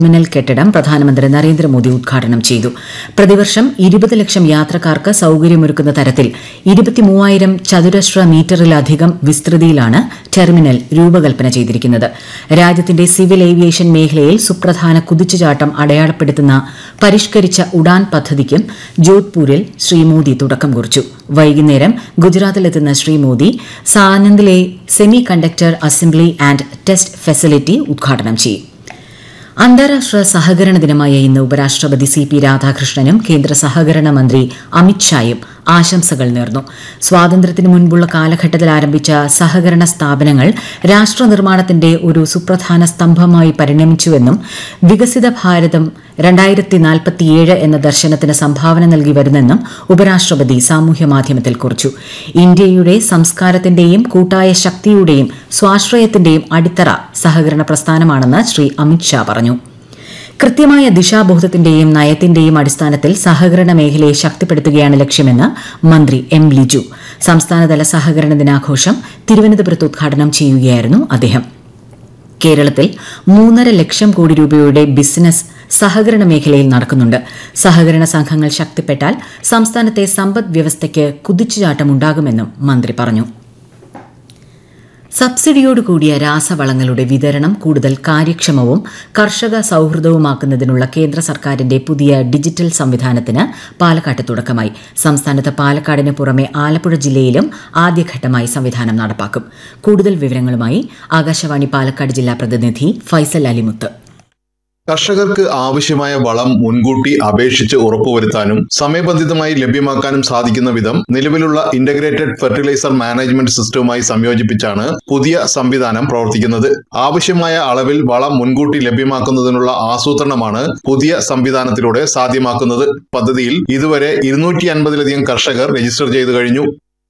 terminal കെട്ടിടം പ്രധാനമന്ത്രി നരേന്ദ്രമോദി ഉദ്ഘാടനം ചെയ്തു പ്രതിവർഷം ഇരുപത് ലക്ഷം യാത്രക്കാർക്ക് സൌകര്യമൊരുക്കുന്ന തരത്തിൽ ഇരുപത്തിമൂവായിരം ചതുരശ്ര മീറ്ററിലധികം വിസ്തൃതിയിലാണ് ടെർമിനൽ രൂപകൽപ്പന ചെയ്തിരിക്കുന്നത് രാജ്യത്തിന്റെ സിവിൽ ഏവിയേഷൻ മേഖലയിൽ സുപ്രധാന കുതിച്ചുചാട്ടം അടയാളപ്പെടുത്തുന്ന പരിഷ്കരിച്ച ഉഡാൻ പദ്ധതിക്കും ജോധ്പൂരിൽ ശ്രീ മോദി തുടക്കം കുറിച്ചു വൈകുന്നേരം ഗുജറാത്തിലെത്തുന്ന ശ്രീ മോദി സാനന്ദിലെ semiconductor assembly and test facility ഉദ്ഘാടനം ചെയ്യും അന്താരാഷ്ട്ര സഹകരണ ദിനമായ ഇന്ന് ഉപരാഷ്ട്രപതി സി പി രാധാകൃഷ്ണനും കേന്ദ്ര സഹകരണ മന്ത്രി അമിത്ഷായും ആശംസകൾ നേർന്നു സ്വാതന്ത്ര്യത്തിന് മുൻപുള്ള കാലഘട്ടത്തിൽ ആരംഭിച്ച സഹകരണ സ്ഥാപനങ്ങൾ രാഷ്ട്ര നിർമ്മാണത്തിന്റെ ഒരു സുപ്രധാന സ്തംഭമായി പരിണമിച്ചുവെന്നും വികസിത ഭാരതം രണ്ടായിരത്തി നാൽപ്പത്തിയേഴ് എന്ന ദർശനത്തിന് സംഭാവന നൽകി വരുന്നെന്നും ഉപരാഷ്ട്രപതി സാമൂഹ്യമാധ്യമത്തിൽ കുറിച്ചു ഇന്ത്യയുടെ സംസ്കാരത്തിന്റെയും കൂട്ടായ ശക്തിയുടെയും സ്വാശ്രയത്തിന്റെയും അടിത്തറ സഹകരണ പ്രസ്ഥാനമാണെന്ന് ശ്രീ അമിത്ഷാ പറഞ്ഞു കൃത്യമായ ദിശാബോധത്തിന്റെയും നയത്തിന്റെയും അടിസ്ഥാനത്തിൽ സഹകരണ മേഖലയെ ശക്തിപ്പെടുത്തുകയാണ് ലക്ഷ്യമെന്ന് മന്ത്രി എം ലിജു സംസ്ഥാനതല സഹകരണ ദിനാഘോഷം തിരുവനന്തപുരത്ത് ഉദ്ഘാടനം ചെയ്യുകയായിരുന്നു അദ്ദേഹം കേരളത്തിൽ മൂന്നര ലക്ഷം കോടി രൂപയുടെ ബിസിനസ് സഹകരണ മേഖലയിൽ നടക്കുന്നുണ്ട് സഹകരണ സംഘങ്ങൾ ശക്തിപ്പെട്ടാൽ സംസ്ഥാനത്തെ സമ്പദ് വ്യവസ്ഥയ്ക്ക് കുതിച്ചുചാട്ടമുണ്ടാകുമെന്നും മന്ത്രി പറഞ്ഞു സബ്സിഡിയോടുകൂടിയ രാസവളങ്ങളുടെ വിതരണം കൂടുതൽ കാര്യക്ഷമവും കർഷക സൌഹൃദവുമാക്കുന്നതിനുള്ള കേന്ദ്ര സർക്കാരിന്റെ പുതിയ ഡിജിറ്റൽ സംവിധാനത്തിന് പാലക്കാട്ട് തുടക്കമായി സംസ്ഥാനത്ത് പാലക്കാടിന് പുറമെ ആലപ്പുഴ ജില്ലയിലും ആദ്യഘട്ടമായി സംവിധാനം നടപ്പാക്കും കൂടുതൽ വിവരങ്ങളുമായി ആകാശവാണി പാലക്കാട് ജില്ലാ പ്രതിനിധി ഫൈസൽ അലിമുത്ത് കർഷകർക്ക് ആവശ്യമായ വളം മുൻകൂട്ടി അപേക്ഷിച്ച് ഉറപ്പുവരുത്താനും സമയബന്ധിതമായി ലഭ്യമാക്കാനും സാധിക്കുന്ന വിധം നിലവിലുള്ള ഇന്റഗ്രേറ്റഡ് ഫെർട്ടിലൈസർ മാനേജ്മെന്റ് സിസ്റ്റവുമായി സംയോജിപ്പിച്ചാണ് പുതിയ സംവിധാനം പ്രവർത്തിക്കുന്നത് ആവശ്യമായ അളവിൽ വളം മുൻകൂട്ടി ലഭ്യമാക്കുന്നതിനുള്ള ആസൂത്രണമാണ് പുതിയ സംവിധാനത്തിലൂടെ സാധ്യമാക്കുന്നത് പദ്ധതിയിൽ ഇതുവരെ ഇരുന്നൂറ്റി അൻപതിലധികം കർഷകർ രജിസ്റ്റർ ചെയ്തു കഴിഞ്ഞു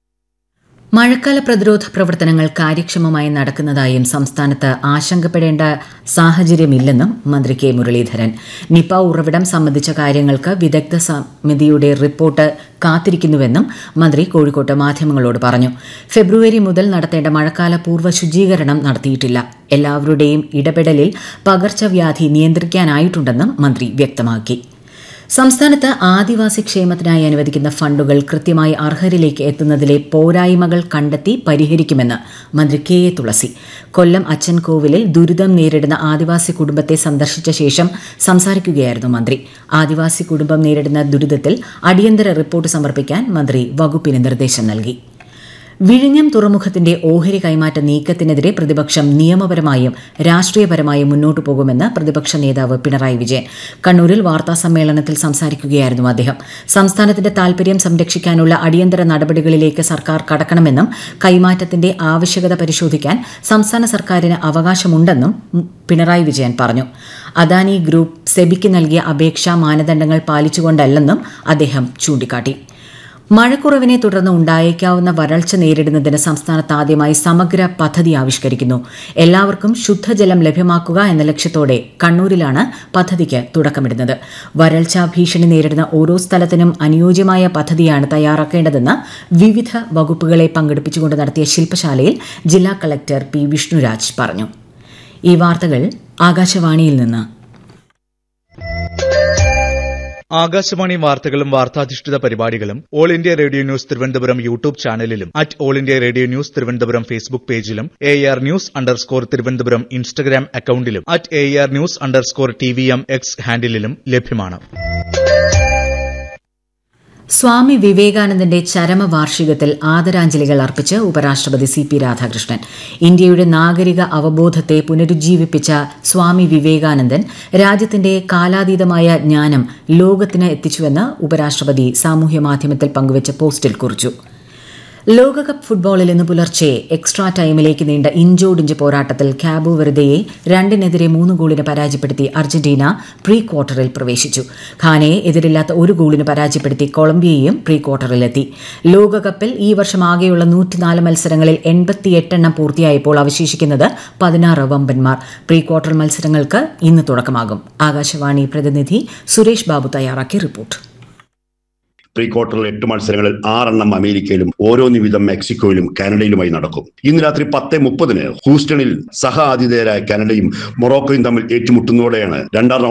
മഴക്കാല പ്രതിരോധ പ്രവർത്തനങ്ങൾ കാര്യക്ഷമമായി നടക്കുന്നതായും സംസ്ഥാനത്ത് ആശങ്കപ്പെടേണ്ട സാഹചര്യമില്ലെന്നും മന്ത്രി കെ മുരളീധരൻ നിപ ഉറവിടം സംബന്ധിച്ച കാര്യങ്ങൾക്ക് വിദഗ്ധ സമിതിയുടെ റിപ്പോർട്ട് കാത്തിരിക്കുന്നുവെന്നും മന്ത്രി കോഴിക്കോട്ട് മാധ്യമങ്ങളോട് പറഞ്ഞു ഫെബ്രുവരി മുതൽ നടത്തേണ്ട മഴക്കാല പൂർവ്വ ശുചീകരണം നടത്തിയിട്ടില്ല എല്ലാവരുടെയും ഇടപെടലിൽ പകർച്ചവ്യാധി നിയന്ത്രിക്കാനായിട്ടുണ്ടെന്നും മന്ത്രി വ്യക്തമാക്കി സംസ്ഥാനത്ത് ആദിവാസി ക്ഷേമത്തിനായി അനുവദിക്കുന്ന ഫണ്ടുകൾ കൃത്യമായി അർഹരിലേക്ക് എത്തുന്നതിലെ പോരായ്മകൾ കണ്ടെത്തി പരിഹരിക്കുമെന്ന് മന്ത്രി കെ എ തുളസി കൊല്ലം അച്ചൻകോവിലിൽ ദുരിതം നേരിടുന്ന ആദിവാസി കുടുംബത്തെ സന്ദർശിച്ച ശേഷം സംസാരിക്കുകയായിരുന്നു മന്ത്രി ആദിവാസി കുടുംബം നേരിടുന്ന ദുരിതത്തിൽ അടിയന്തര റിപ്പോർട്ട് സമർപ്പിക്കാൻ മന്ത്രി വകുപ്പിന് നിർദ്ദേശം നൽകി വിഴിഞ്ഞം തുറമുഖത്തിന്റെ ഓഹരി കൈമാറ്റ നീക്കത്തിനെതിരെ പ്രതിപക്ഷം നിയമപരമായും രാഷ്ട്രീയപരമായും മുന്നോട്ടു പോകുമെന്ന് പ്രതിപക്ഷ നേതാവ് പിണറായി വിജയൻ കണ്ണൂരിൽ വാർത്താ സമ്മേളനത്തിൽ സംസാരിക്കുകയായിരുന്നു അദ്ദേഹം സംസ്ഥാനത്തിന്റെ താൽപര്യം സംരക്ഷിക്കാനുള്ള അടിയന്തര നടപടികളിലേക്ക് സർക്കാർ കടക്കണമെന്നും കൈമാറ്റത്തിന്റെ ആവശ്യകത പരിശോധിക്കാൻ സംസ്ഥാന സർക്കാരിന് അവകാശമുണ്ടെന്നും പിണറായി വിജയൻ പറഞ്ഞു അദാനി ഗ്രൂപ്പ് സെബിക്ക് നൽകിയ അപേക്ഷാ മാനദണ്ഡങ്ങൾ പാലിച്ചുകൊണ്ടല്ലെന്നും അദ്ദേഹം ചൂണ്ടിക്കാട്ടി മഴക്കുറവിനെ തുടർന്ന് ഉണ്ടായേക്കാവുന്ന വരൾച്ച നേരിടുന്നതിന് സംസ്ഥാനത്ത് ആദ്യമായി സമഗ്ര പദ്ധതി ആവിഷ്കരിക്കുന്നു എല്ലാവർക്കും ശുദ്ധജലം ലഭ്യമാക്കുക എന്ന ലക്ഷ്യത്തോടെ കണ്ണൂരിലാണ് പദ്ധതിക്ക് തുടക്കമിടുന്നത് വരൾച്ചാ ഭീഷണി നേരിടുന്ന ഓരോ സ്ഥലത്തിനും അനുയോജ്യമായ പദ്ധതിയാണ് തയ്യാറാക്കേണ്ടതെന്ന് വിവിധ വകുപ്പുകളെ പങ്കെടുപ്പിച്ചുകൊണ്ട് നടത്തിയ ശില്പശാലയിൽ ജില്ലാ കളക്ടർ പി വിഷ്ണുരാജ് പറഞ്ഞു ഈ വാർത്തകൾ ആകാശവാണിയിൽ നിന്ന് ആകാശവാണി വാർത്തകളും വാർത്താധിഷ്ഠിത പരിപാടികളും all India radio news Thiruvananthapuram YouTube ചാനലിലും at all India radio news Thiruvananthapuram Facebook പേജിലും A R news underscore Thiruvananthapuram Instagram അക്കൌണ്ടിലും at A R news underscore T V M X ഹാൻഡിലും ലഭ്യമാണ് സ്വാമി വിവേകാനന്ദന്റെ ചരമവാർഷികത്തിൽ ആദരാഞ്ജലികൾ അർപ്പിച്ച് ഉപരാഷ്ട്രപതി സി പി രാധാകൃഷ്ണൻ ഇന്ത്യയുടെ നാഗരിക അവബോധത്തെ പുനരുജ്ജീവിപ്പിച്ച സ്വാമി വിവേകാനന്ദൻ രാജ്യത്തിന്റെ കാലാതീതമായ ജ്ഞാനം ലോകത്തിന് എത്തിച്ചുവെന്ന് ഉപരാഷ്ട്രപതി സാമൂഹ്യമാധ്യമത്തിൽ പങ്കുവച്ച പോസ്റ്റിൽ കുറിച്ചു ലോകകപ്പ് ഫുട്ബോളിൽ ഇന്ന് പുലർച്ചെ എക്സ്ട്രാ ടൈമിലേക്ക് നീണ്ട ഇഞ്ചോടിഞ്ച് പോരാട്ടത്തിൽ ക്യാബോ വെറുതെയെ രണ്ടിനെതിരെ മൂന്ന് ഗോളിന് പരാജയപ്പെടുത്തി അർജന്റീന പ്രീ ക്വാർട്ടറിൽ പ്രവേശിച്ചു ഖാനയെ എതിരില്ലാത്ത ഒരു ഗോളിന് പരാജയപ്പെടുത്തി കൊളംബിയയും പ്രീ ക്വാർട്ടറിലെത്തി ലോകകപ്പിൽ ഈ വർഷം ആകെയുള്ള നൂറ്റിനാല് മത്സരങ്ങളിൽ എൺപത്തിയെട്ടെണ്ണം പൂർത്തിയായപ്പോൾ അവശേഷിക്കുന്നത് പതിനാറ് വമ്പന്മാർ പ്രീ ക്വാർട്ടർ മത്സരങ്ങൾക്ക് ഇന്ന് തുടക്കമാകും ആകാശവാണി പ്രതിനിധി സുരേഷ് ബാബു തയ്യാറാക്കിയ റിപ്പോർട്ട് പ്രീ ക്വാർട്ടറിൽ എട്ട് മത്സരങ്ങളിൽ ആറെണ്ണം അമേരിക്കയിലും ഓരോന്ന് വീതം മെക്സിക്കോയിലും കാനഡയിലുമായി നടക്കും ഇന്ന് രാത്രി പത്ത് മുപ്പതിന് ഹൂസ്റ്റണിൽ സഹ ആതിഥേയരായ കാനഡയും മൊറോക്കോയും തമ്മിൽ ഏറ്റുമുട്ടുന്നതോടെയാണ് രണ്ടാം